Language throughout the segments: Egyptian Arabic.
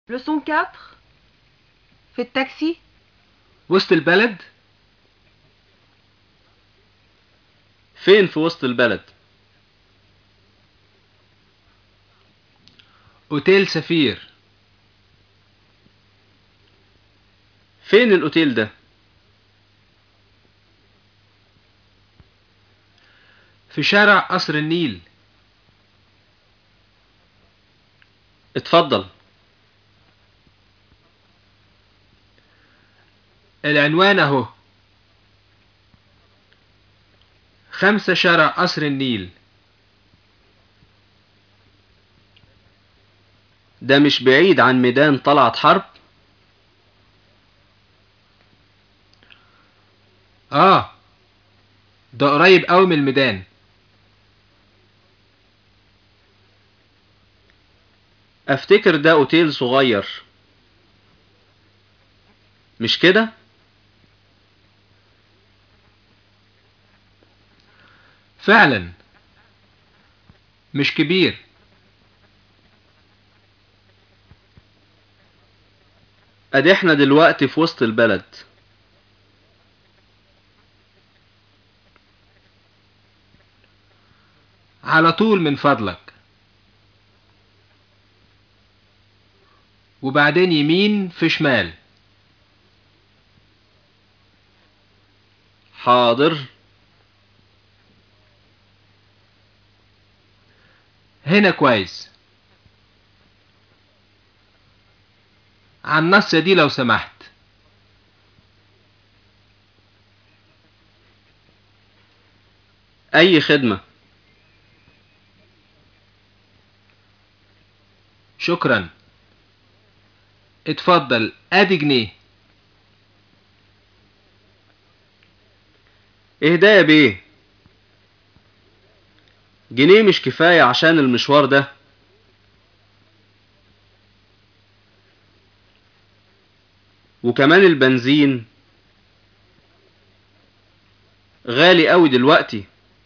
Leçon 4 في التاكسي وسط البلد فين في وسط البلد اوتيل سفير فين الاوتيل ده في شارع قصر النيل اتفضل العنوان اهو خمسة شارع قصر النيل ده مش بعيد عن ميدان طلعت حرب اه ده قريب قوي من الميدان افتكر ده اوتيل صغير مش كده فعلا مش كبير ادي احنا دلوقتي في وسط البلد على طول من فضلك وبعدين يمين في شمال حاضر هنا كويس على النص دي لو سمحت اي خدمة شكرا اتفضل ادي جنيه اهدى يا بيه جنيه مش كفاية عشان المشوار ده وكمان البنزين غالي قوي دلوقتي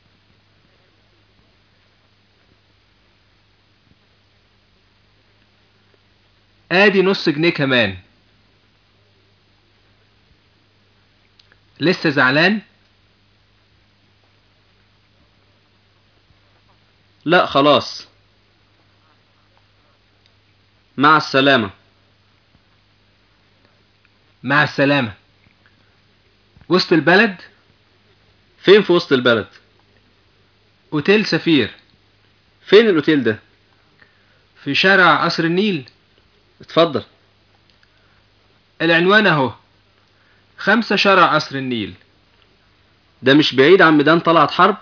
ادي نص جنيه كمان لسه زعلان لا خلاص مع السلامة مع السلامة وسط البلد فين في وسط البلد اوتيل سفير فين الاوتيل ده في شارع قصر النيل اتفضل العنوان اهو خمسة شارع قصر النيل ده مش بعيد عن ميدان طلعت حرب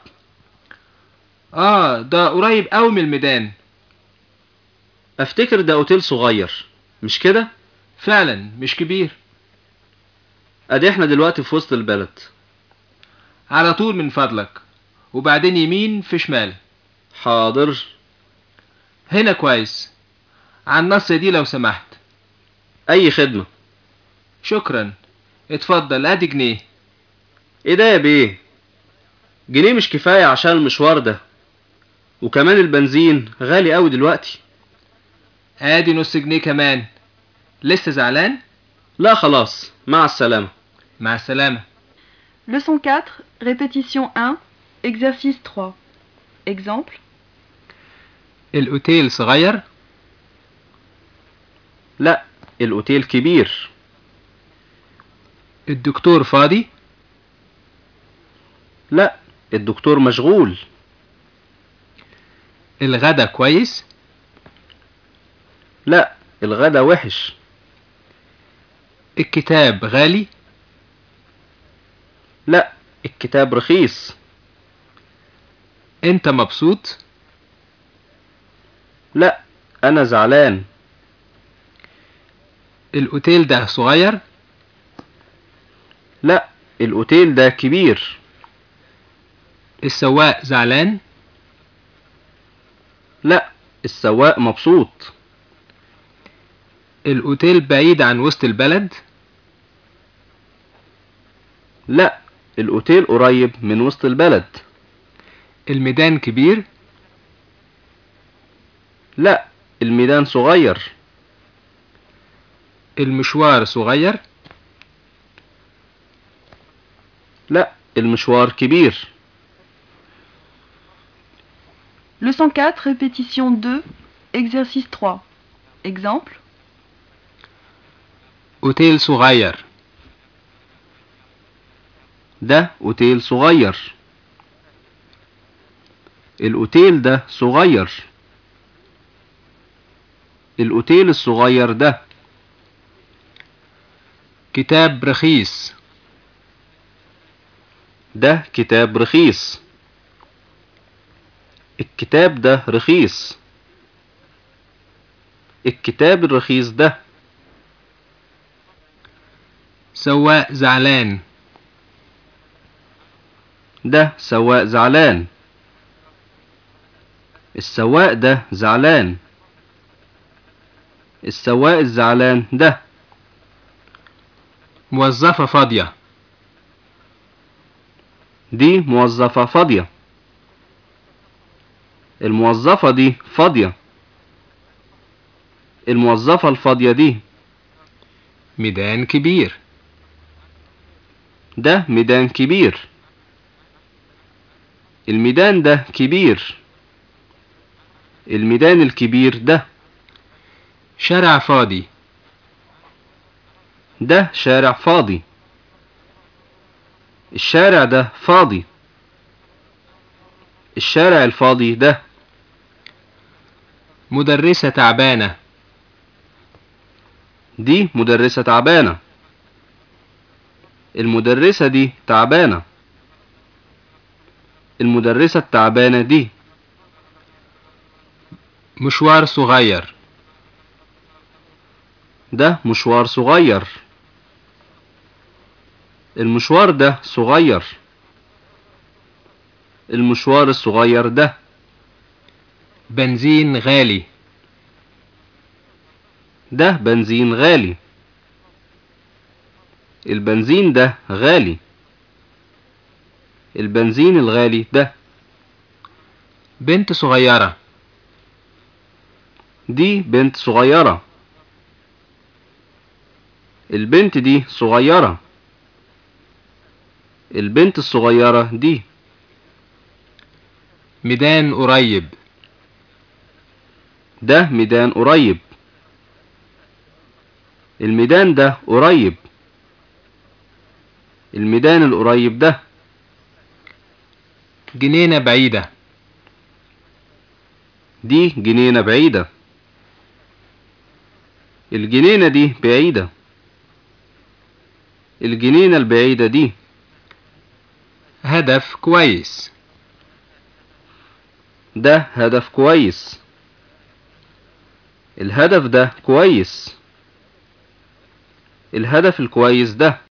اه ده قريب قوي من الميدان افتكر ده اوتيل صغير مش كده فعلا مش كبير ادي احنا دلوقتي في وسط البلد على طول من فضلك وبعدين يمين في شمال حاضر هنا كويس على النص دي لو سمحت اي خدمة شكرا اتفضل ادي جنيه ايه ده يا بيه جنيه مش كفاية عشان المشوار ده وكمان البنزين غالي قوي دلوقتي ادي نص جنيه كمان لسه زعلان لا خلاص مع السلامة مع السلامة Leçon 4 Répétition 1 Exercice 3 Exemple الاوتيل صغير لا الاوتيل كبير الدكتور فاضي لا الدكتور مشغول الغدا كويس لا الغدا وحش الكتاب غالي لا الكتاب رخيص انت مبسوط لا انا زعلان الاوتيل ده صغير لا الاوتيل ده كبير السواق زعلان لا السواق مبسوط الاوتيل بعيد عن وسط البلد لا الاوتيل قريب من وسط البلد الميدان كبير لا الميدان صغير المشوار صغير لا المشوار كبير Leçon 4, répétition 2, exercice 3. Exemple أوتيل صغير ده أوتيل صغير الأوتيل ده صغير الأوتيل الصغير ده كتاب رخيص ده كتاب رخيص الكتاب ده رخيص الكتاب الرخيص ده سواق زعلان ده سواق زعلان السواق ده زعلان السواق الزعلان ده موظفة فاضية دي موظفة فاضية الموظفة دي فاضية الموظفة الفاضية دي ميدان كبير ده ميدان كبير الميدان ده كبير الميدان الكبير ده شارع فاضي ده شارع فاضي الشارع ده فاضي الشارع الفاضي ده مدرسة تعبانة دي مدرسة تعبانة المدرسة دي تعبانة المدرسة التعبانة دي مشوار صغير ده مشوار صغير المشوار ده صغير المشوار الصغير ده بنزين غالي ده بنزين غالي البنزين ده غالي البنزين الغالي ده بنت صغيرة دي بنت صغيرة البنت دي صغيرة البنت الصغيرة دي ميدان قريب ده ميدان قريب الميدان ده قريب الميدان القريب ده جنينة بعيدة دي جنينة بعيدة الجنينة دي بعيدة الجنينة البعيدة دي هدف كويس ده هدف كويس الهدف ده كويس الهدف الكويس ده